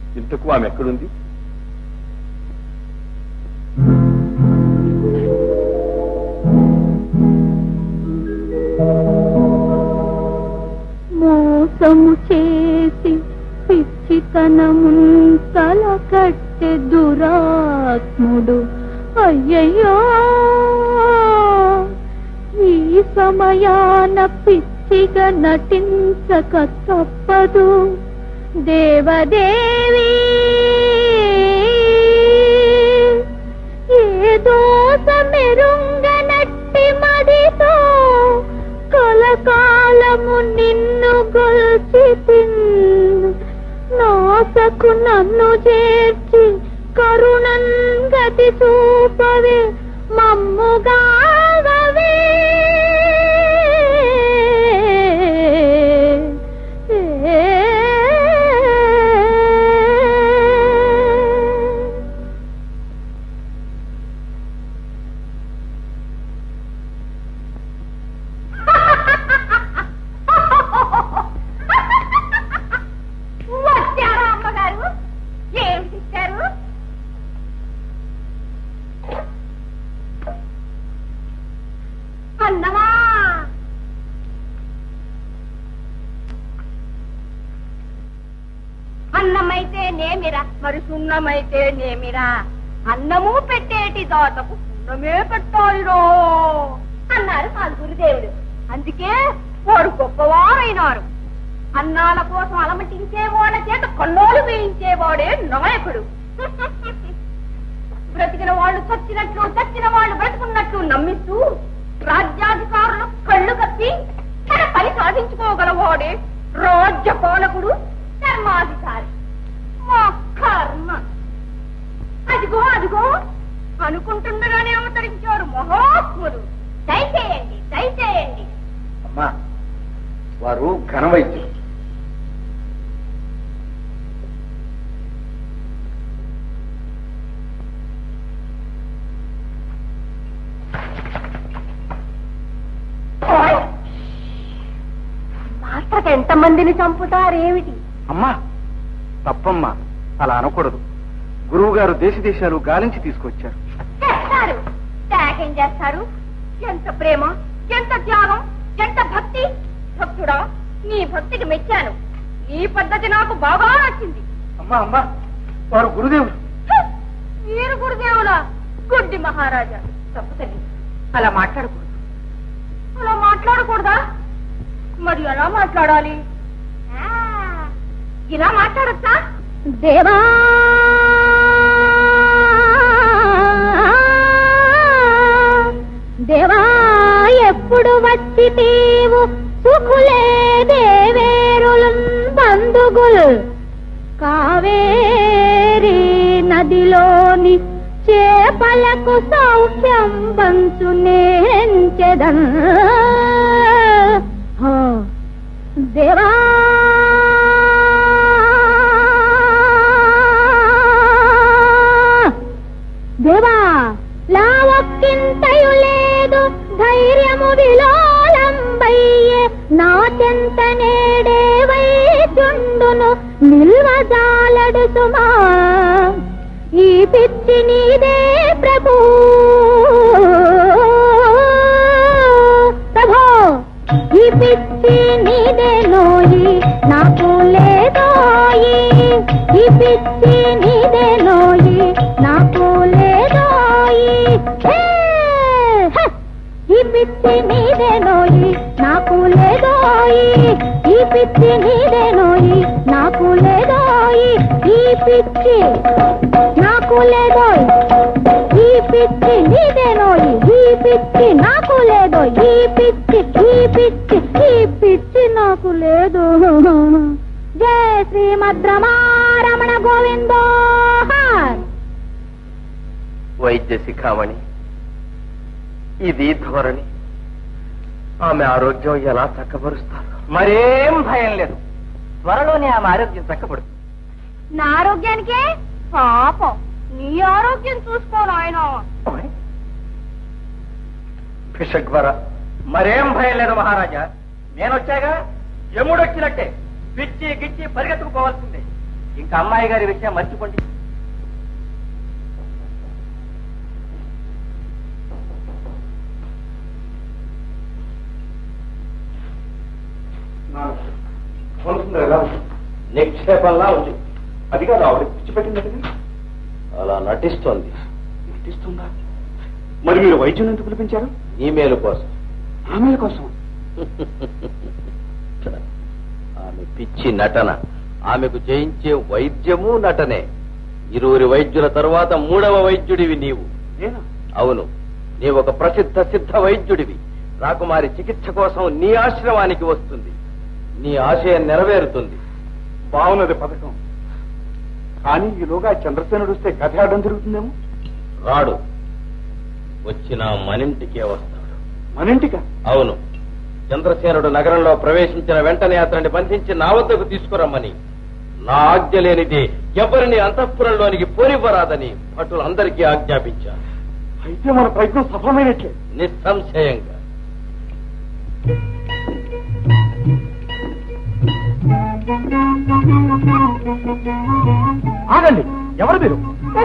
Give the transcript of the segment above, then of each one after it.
ఇంతకు ఆమె ఎక్కడుంది మోసము చేసి పిచ్చితనముంతల కట్టె దురాత్ముడు అయ్యయ్యో ఈ సమయాన పిచ్చిగా నటించక తప్పదు దేవదేవి ఏదో మెరుంగనట్టి మదితో కలకాలము నిన్ను గొల్చి తిన్ను నాసకు నన్ను చేర్చి కరుణన్ గతి చూపవే మమ్ముగావే వచ్చారా అమ్మగారు ఏమిటి ఇచ్చారు అన్నమా అన్నమైతే నేమిరా మరి సున్నమైతే నేమిరా అన్నము పెట్టేటి దాతకు సున్నమే పెట్టాలిరో అన్నారు పాల్గొరు దేవుడు అందుకే వాడు గొప్పవారైనారు అన్నాల కోసం అలమటించే వాళ్ళ చేత కన్నోలు వేయించేవాడే నాయకుడు బ్రతికిన వాళ్ళు చచ్చినట్లు చచ్చిన వాళ్ళు బ్రతుకున్నట్లు నమ్మిస్తూ రాజ్యాధికారులు కళ్ళు కప్పి తన పని సాధించుకోగలవాడే రాజ్య పాలకుడు ధర్మాధికారి మా కర్మ అదిగో అదిగో అనుకుంటుండగానే అవతరించారు మహాత్ముడు దయచేయండి దయచేయండి అమ్మా వారు ఘనవైద్యులు మాత్రకి ఎంతమందిని చంపుతారేమిటి అమ్మా తప్పమ్మా అలా అనకూడదు గురువు గారు దేశ దేశాలు గాలించి తీసుకొచ్చారు చేస్తారు త్యాగం చేస్తారు ఎంత ప్రేమ ఎంత త్యాగం ఎంత భక్తి భక్తుడా నీ భక్తికి మెచ్చాను ఈ పద్ధతి నాకు బాగా నచ్చింది అమ్మా అమ్మా వారు గురుదేవులు హ! మీరు గురుదేవులా గుడ్డి మహారాజా తప్పు తల్లి అలా మాట్లాడకూడదు అలా మాట్లాడకూడదా మరి ఎలా మాట్లాడాలి ఆ, ఇలా మాట్లాడచ్చా దేవా దేవా ఎప్పుడు వచ్చి తీవు సుఖులే దేవేరులు బంధుగులు కావేరి నదిలోని చేపలకు సౌఖ్యం బంచు నేంచెదన్ దేవా దేవా లావక్కింతయు లేదు ధైర్యము విలోలంబయ్యే నా చెంత నేడే వైద్యుండును నిల్వజాలడు సుమా ఈ పిచ్చి నీదే ప్రభు ప్రభో ఈ పిచ్చి నీదే నోయి నాకు లేదోయి ఈ పిచ్చి నీదే నోయి నాకు లేదోయి హే! హే! ఈ పిచ్చి నీదే నోయి నాకు లేదోయి ఈ పిచ్చి నీదే నోయి నాకు లేదోయి ఈ పిచ్చి నాకు లేదోయ్ ఈ పిచ్చి నీదేనోయి ఈ పిచ్చి నాకు లేదు ఈ పిచ్చి ఈ పిచ్చి ఈ పిచ్చి నాకు లేదు జయ శ్రీమద్రమారమణ గోవిందో హార్. వైద్య శిఖామణి ఇది ధోరణి ఆమె ఆరోగ్యం ఎలా చక్కబరుస్తారు మరేం భయం లేదు త్వరలోనే ఆమె ఆరోగ్యం చక్కబడుతుంది నా ఆరోగ్యానికే పాపం నీ ఆరోగ్యం చూసుకో నాయనా భిషగ్వర మరేం భయం లేదు మహారాజా నేనొచ్చాగా యముడొచ్చినట్టే పిచ్చి గిచ్చి పరిగెత్తుకుపోవాల్సిందే ఇంకా అమ్మాయి గారి విషయం మర్చిపోండి నిక్షేపంలా ఉంది అది కాదు ఆవిడ పిచ్చి పెట్టింది అలా నటిస్తోంది నటిస్తుందా మరి మీరు వైద్యుని ఎందుకు పిలిపించారు ఈమెయిల్ కోసం ఆమెల కోసం ఆమె పిచ్చి నటన ఆమెకు చేయించే వైద్యము నటనే ఇరువురి వైద్యుల తరువాత మూడవ వైద్యుడివి నీవు నేనా అవును నీవు ఒక ప్రసిద్ధ సిద్ధ వైద్యుడివి రాకుమారి చికిత్స కోసం నీ ఆశ్రమానికి వస్తుంది నీ ఆశయం నెరవేరుతుంది బాగున్నది పథకం కానీ ఈలోగా చంద్రసేనుడు వస్తే కథ ఆడడం జరుగుతుందేమో రాడు వచ్చిన మనింటికే వస్తాడు మన ఇంటికా అవును చంద్రసేనుడు నగరంలో ప్రవేశించిన వెంటనే అతన్ని బంధించి నా వద్దకు తీసుకురమ్మని నా ఆజ్ఞ లేనిది ఎవరిని అంతఃపురంలోనికి పోనివ్వరాదని భటులందరికీ ఆజ్ఞాపించాను అయితే మన ప్రయత్నం సఫలమైనట్లే నిస్సంశయంగా ఆగండి ఎవరు మీరు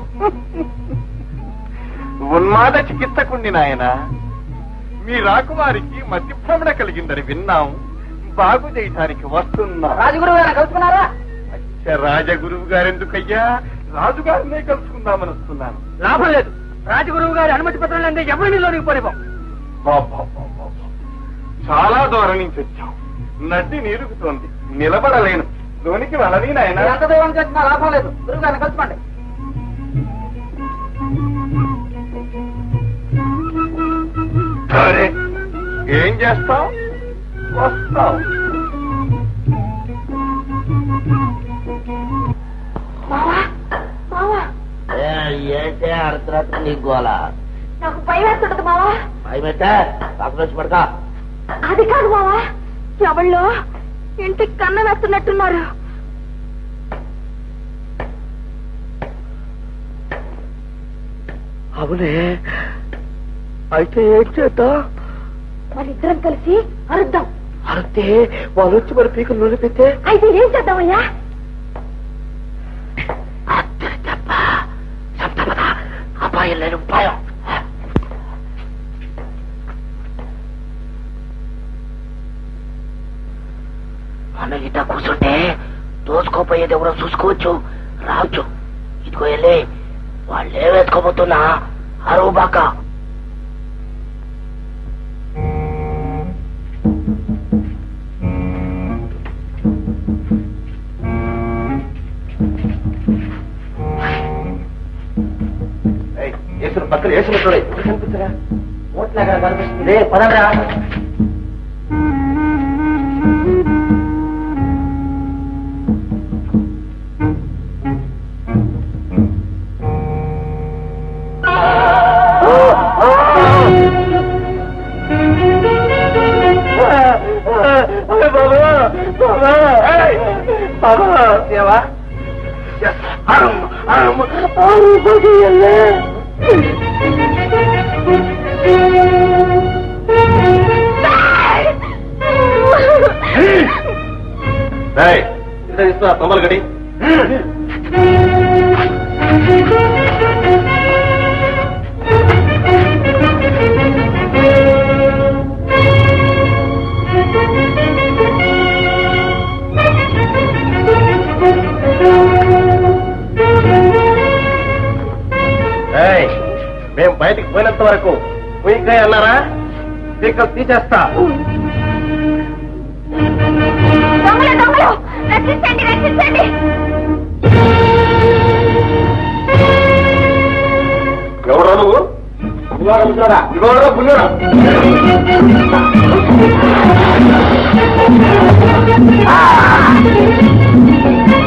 ఉన్మాద చికిత్సకుండి నాయన మీ రాకుమారికి మతి భ్రమణ కలిగిందని విన్నాం బాగు చేయటానికి వస్తున్నా రాజగురువు గారు కలుసుకున్నారా అచ్చ రాజగురువు గారెందుకయ్యా రాజుగారినే కలుసుకుందామని వస్తున్నాను లాభం లేదు రాజగురువు గారి అనుమతి పత్రం లేదే ఎవరిని లోనికి పోనివ్వం బాబాబాబాబా. చాలా దూరం నుంచి వచ్చాం నడ్డి నీరుగుతోంది నిలబడలేను లోనికి వెళ్ళని నాయన ఎంత దైవం చేసినా లాభం లేదు గురువు గారిని కలుసుకోండి సరే ఏం చేస్తాం వస్తాం ఏంటే అర్ధరాత్రి నీ గోల నాకు భయం వేస్తుంటది మావా భయమేటే పక్కన వచ్చి పడతా అది కాదు మావా ఎవళ్ళు ఇంటికి కన్న వేస్తున్నట్టున్నారు అవునే అయితే ఏం చేద్దాం మనిద్దరం కలిసి అరుద్దాం అరితే వాళ్ళు వచ్చి మరి పీకలు నూనె అయితే ఏం చేద్దామయ్యా అపాయం లేని ఉపాయం మన ఇట కూర్చుంటే దోసుకోపోయేది ఎవరో చూసుకోవచ్చు రావచ్చు ఇదిగో వెళ్ళి వాళ్ళు ఏ వేసుకోబోతున్నా అరువు బాక వేసిన పక్కన వేసిన చూడే కనిపిస్తారా ఓట్లాగా కనిపిస్తుంది పదంరా తొమ్మలు గడి మేము బయటికి పోయినంత వరకు పోయికాయ అన్నారా పీకలు తీసేస్తా దొంగలు దొంగలు రక్షించండి రక్షించండి ఎవడో నువ్వు ఇదిగోరా బుల్లురా ఆ!